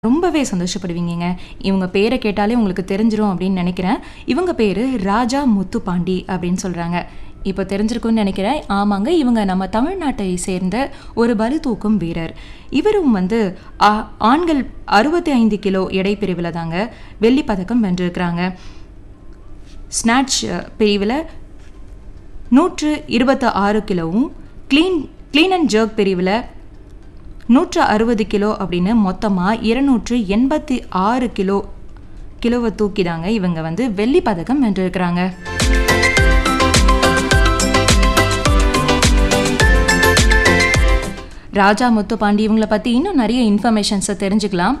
ரொம்பவே சந்தோஷப்படுவீங்கங்க. இவங்க பேர கேட்டாலே உங்களுக்கு தெரிஞ்சிரும் அப்படின்னு நெனைக்கிறேன். இவங்க பேரு ராஜா முத்துப்பாண்டி அப்படின்னு சொல்றாங்க. இப்போ தெரிஞ்சிருக்கும்னு நெனைக்கிறேன். ஆமாங்க, இவங்க நம்ம தமிழ்நாட்டை சேர்ந்த ஒரு பளு தூக்கும் வீரர். இவரும் வந்து ஆ ஆண்கள் 65 கிலோ எடை பிரிவில தாங்க வெள்ளி பதக்கம் வென்றிருக்கிறாங்க. ஸ்நாட்ச் பிரிவில 126 கிலோவும், கிளீன் கிளீன் அண்ட் ஜெர்க் பிரிவில 160 கிலோ அப்படின்னு மொத்தமா 286 கிலோ கிலோவ தூக்கி தாங்க இவங்க வந்து வெள்ளி பதக்கம் வென்றிருக்கிறாங்க. ராஜா முத்துப்பாண்டி இவங்கள பத்தி இன்னும் நெறைய இன்ஃபர்மேஷன்ஸ தெரிஞ்சுக்கலாம்.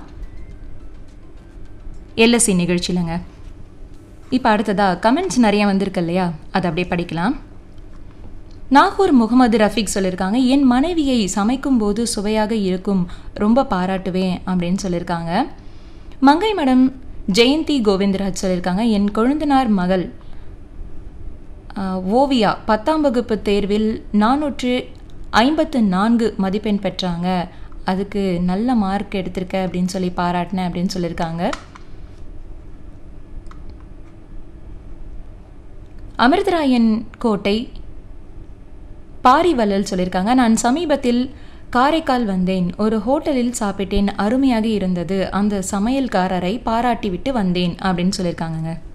எல்எஸ்சி நிகழ்ச்சிலங்க. இப்ப அடுத்ததா கமெண்ட்ஸ் நெறைய வந்திருக்கு இல்லையா? அத அப்படியே படிக்கலாம். நாகூர் முகமது ரஃபீக் சொல்லியிருக்காங்க, என் மனைவியை சமைக்கும்போது சுவையாக இருக்கும். ரொம்ப பாராட்டுவேன் அப்படின்னு சொல்லியிருக்காங்க. மங்கை மடம் ஜெயந்தி கோவிந்தராஜ் சொல்லியிருக்காங்க, என் கொழுந்தனார் மகள் அ ஓவியா 10ஆம் வகுப்பு தேர்வில் 454 மதிப்பெண் பெற்றாங்க. அதுக்கு நல்ல மார்க் எடுத்திருக்க அப்படின்னு சொல்லி பாராட்டினேன் அப்படின்னு சொல்லியிருக்காங்க. அமிர்தராயன் கோட்டை பாரிவள்ளல் சொல்லியிருக்காங்க, நான் சமீபத்தில் காரைக்கால் வந்தேன். ஒரு ஹோட்டலில் சாப்பிட்டேன். அருமையாக இருந்தது. அந்த சமையல்காரரை பாராட்டிவிட்டு வந்தேன் அப்படின்னு சொல்லியிருக்காங்கங்க.